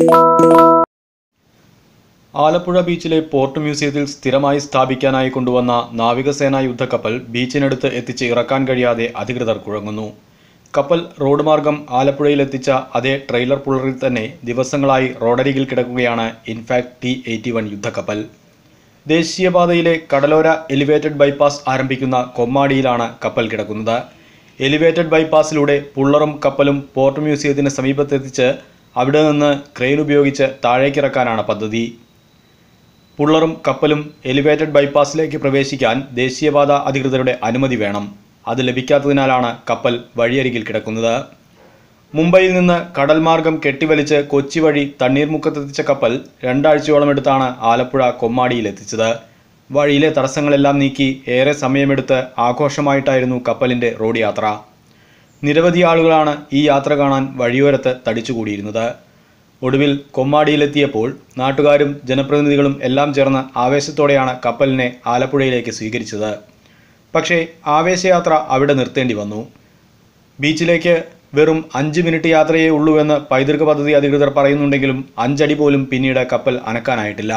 ആലപ്പുഴ ബീച്ചിലെ പോർട്ട് മ്യൂസിയത്തിൽ സ്ഥിരമായി സ്ഥാപിക്കാനായി കൊണ്ടുവന്ന നാവികസേനാ യുദ്ധക്കപ്പൽ ബീച്ചിനടുത്ത് എത്തിച്ച് ഇറക്കാൻ കഴിയാതെ അധികൃതർ കുഴങ്ങുന്നു കപ്പൽ റോഡ് മാർഗം ആലപ്പുഴയിലെത്തിച്ച അതേ ട്രെയിലർ പുള്ളറിൽ തന്നെ ദിവസങ്ങളായി റോഡരികിൽ കിടക്കുകയാണ് ഇൻഫാക്ട് ടി എയ്റ്റി വൺ യുദ്ധക്കപ്പൽ ദേശീയപാതയിലെ കടലോര എലിവേറ്റഡ് ബൈപ്പാസ് ആരംഭിക്കുന്ന കൊമ്മാടിയിലാണ് കപ്പൽ കിടക്കുന്നത് എലിവേറ്റഡ് ബൈപ്പാസിലൂടെ പുള്ളറും കപ്പലും പോർട്ട് മ്യൂസിയത്തിന് സമീപത്തെത്തിച്ച് അവിടെ നിന്ന് ക്രെയിൻ ഉപയോഗിച്ച് താഴേക്കിറക്കാനാണ് പദ്ധതി പുള്ളറും കപ്പലും എലിവേറ്റഡ് ബൈപ്പാസിലേക്ക് പ്രവേശിക്കാൻ ദേശീയപാത അധികൃതരുടെ അനുമതി വേണം അത് ലഭിക്കാത്തതിനാലാണ് കപ്പൽ വഴിയരികിൽ കിടക്കുന്നത് മുംബൈയിൽ നിന്ന് കടൽ മാർഗം കെട്ടിവലിച്ച് കൊച്ചി വഴി തണ്ണീർമുക്കത്തെത്തിച്ച കപ്പൽ രണ്ടാഴ്ചയോളം എടുത്താണ് ആലപ്പുഴ കൊമ്മാടിയിൽ എത്തിച്ചത് വഴിയിലെ തടസ്സങ്ങളെല്ലാം നീക്കി ഏറെ സമയമെടുത്ത് ആഘോഷമായിട്ടായിരുന്നു കപ്പലിൻ്റെ റോഡ് യാത്ര നിരവധി ആളുകളാണ് ഈ യാത്ര കാണാൻ വഴിയോരത്ത് തടിച്ചുകൂടിയിരുന്നത് ഒടുവിൽ കൊമ്മാടിയിലെത്തിയപ്പോൾ നാട്ടുകാരും ജനപ്രതിനിധികളും എല്ലാം ചേർന്ന് ആവേശത്തോടെയാണ് കപ്പലിനെ ആലപ്പുഴയിലേക്ക് സ്വീകരിച്ചത് പക്ഷേ ആവേശയാത്ര അവിടെ നിർത്തേണ്ടി വന്നു ബീച്ചിലേക്ക് വെറും അഞ്ച് മിനിറ്റ് യാത്രയേ ഉള്ളൂ എന്ന് പൈതൃക പദ്ധതി അധികൃതർ പറയുന്നുണ്ടെങ്കിലും അഞ്ചടി പോലും പിന്നീട് കപ്പൽ അനക്കാനായിട്ടില്ല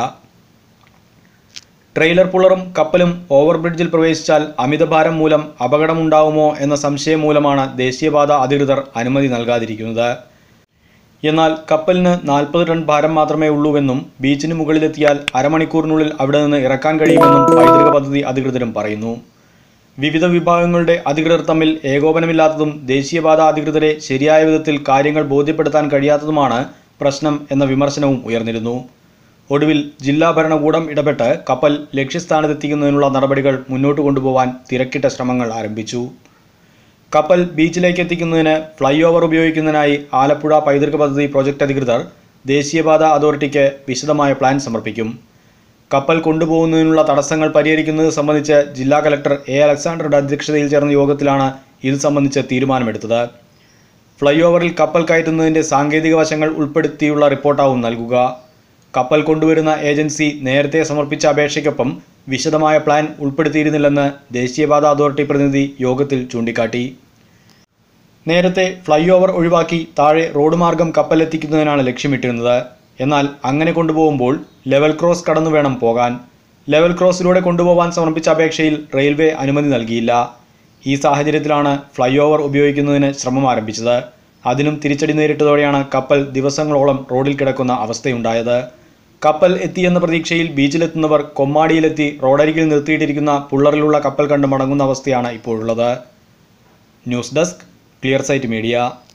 ട്രെയിലർ പുള്ളറും കപ്പലും ഓവർബ്രിഡ്ജിൽ പ്രവേശിച്ചാൽ അമിതഭാരം മൂലം അപകടമുണ്ടാവുമോ എന്ന സംശയം മൂലമാണ് ദേശീയപാത അധികൃതർ അനുമതി നൽകാതിരിക്കുന്നത് എന്നാൽ കപ്പലിന് നാൽപ്പത് ടൺ ഭാരം മാത്രമേ ഉള്ളൂവെന്നും ബീച്ചിന് മുകളിലെത്തിയാൽ അരമണിക്കൂറിനുള്ളിൽ അവിടെ നിന്ന് ഇറക്കാൻ കഴിയുമെന്നും പൈതൃക പദ്ധതി അധികൃതരും പറയുന്നു വിവിധ വിഭാഗങ്ങളുടെ അധികൃതർ തമ്മിൽ ഏകോപനമില്ലാത്തതും ദേശീയപാത അധികൃതരെ ശരിയായ വിധത്തിൽ കാര്യങ്ങൾ ബോധ്യപ്പെടുത്താൻ കഴിയാത്തതുമാണ് പ്രശ്നം എന്ന വിമർശനവും ഉയർന്നിരുന്നു ഒടുവിൽ ജില്ലാ ഭരണകൂടം ഇടപെട്ട് കപ്പൽ ലക്ഷ്യസ്ഥാനത്തെത്തിക്കുന്നതിനുള്ള നടപടികൾ മുന്നോട്ട് കൊണ്ടുപോകാൻ തിരക്കിട്ട ശ്രമങ്ങൾ ആരംഭിച്ചു കപ്പൽ ബീച്ചിലേക്ക് എത്തിക്കുന്നതിന് ഫ്ലൈ ഓവർ ഉപയോഗിക്കുന്നതിനായി ആലപ്പുഴ പൈതൃക പദ്ധതി പ്രോജക്റ്റ് അധികൃതർ ദേശീയപാത അതോറിറ്റിക്ക് വിശദമായ പ്ലാൻ സമർപ്പിക്കും കപ്പൽ കൊണ്ടുപോകുന്നതിനുള്ള തടസ്സങ്ങൾ പരിഹരിക്കുന്നത് സംബന്ധിച്ച് ജില്ലാ കലക്ടർ എ അലക്സാണ്ടറുടെ അധ്യക്ഷതയിൽ ചേർന്ന യോഗത്തിലാണ് ഇത് സംബന്ധിച്ച് തീരുമാനമെടുത്തത് ഫ്ലൈ ഓവറിൽ കപ്പൽ കയറ്റുന്നതിൻ്റെ സാങ്കേതിക വശങ്ങൾ ഉൾപ്പെടുത്തിയുള്ള റിപ്പോർട്ടാവും നൽകുക കപ്പൽ കൊണ്ടുവരുന്ന ഏജൻസി നേരത്തെ സമർപ്പിച്ച അപേക്ഷയ്ക്കൊപ്പം വിശദമായ പ്ലാൻ ഉൾപ്പെടുത്തിയിരുന്നില്ലെന്ന് ദേശീയപാത അതോറിറ്റി പ്രതിനിധി യോഗത്തിൽ ചൂണ്ടിക്കാട്ടി നേരത്തെ ഫ്ലൈ ഓവർ ഒഴിവാക്കി താഴെ റോഡ് മാർഗം കപ്പലെത്തിക്കുന്നതിനാണ് ലക്ഷ്യമിട്ടിരുന്നത് എന്നാൽ അങ്ങനെ കൊണ്ടുപോകുമ്പോൾ ലെവൽ ക്രോസ് കടന്നു വേണം പോകാൻ ലെവൽ ക്രോസിലൂടെ കൊണ്ടുപോകാൻ സമർപ്പിച്ച അപേക്ഷയിൽ റെയിൽവേ അനുമതി നൽകിയില്ല ഈ സാഹചര്യത്തിലാണ് ഫ്ലൈ ഓവർ ഉപയോഗിക്കുന്നതിന് ശ്രമം ആരംഭിച്ചത് അതിനും തിരിച്ചടി നേരിട്ടതോടെയാണ് കപ്പൽ ദിവസങ്ങളോളം റോഡിൽ കിടക്കുന്ന അവസ്ഥയുണ്ടായത് കപ്പൽ എത്തിയെന്ന പ്രതീക്ഷയിൽ ബീച്ചിലെത്തുന്നവർ കൊമ്മാടിയിലെത്തി റോഡരികിൽ നിർത്തിയിട്ടിരിക്കുന്ന പുള്ളറിലുള്ള കപ്പൽ കണ്ട് മടങ്ങുന്ന അവസ്ഥയാണ് ഇപ്പോഴുള്ളത് news desk clear sight media